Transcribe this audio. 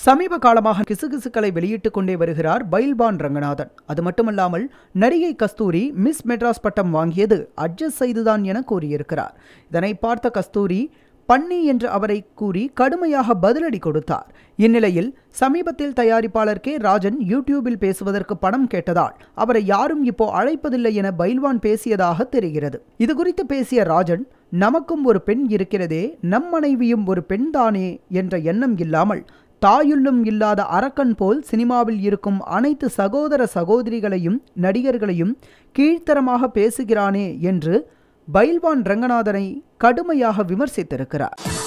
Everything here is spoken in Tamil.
சமீப காலமாக கிசுகிசுக்களை வெளியிட்டுக் கொண்டே வருகிறார் பைல்பான் ரங்கநாதன் அது மட்டுமல்லாமல் நடிகை கஸ்தூரி மிஸ் மெட்ராஸ் பட்டம் வாங்கியது அட்ஜஸ்ட் செய்துதான் என கூறியிருக்கிறார் இதனை பார்த்த கஸ்தூரி பன்னி என்று அவரை கூறி கடுமையாக பதிலடி கொடுத்தார் இந்நிலையில் சமீபத்தில் தயாரிப்பாளர் கே ராஜன் யூடியூபில் பேசுவதற்கு பணம் கேட்டதால் அவரை யாரும் இப்போ அழைப்பதில்லை என பைல்வான் பேசியதாக தெரிகிறது இது குறித்து பேசிய ராஜன் நமக்கும் ஒரு பெண் இருக்கிறதே நம் மனைவியும் ஒரு பெண்தானே என்ற எண்ணம் இல்லாமல் தாயுள்ளும் இல்லாத அரக்கன் போல் சினிமாவில் இருக்கும் அனைத்து சகோதர சகோதரிகளையும் நடிகர்களையும் கீழ்த்தரமாக பேசுகிறானே என்று பைல்வான் ரங்கநாதனை கடுமையாக விமர்சித்திருக்கிறார்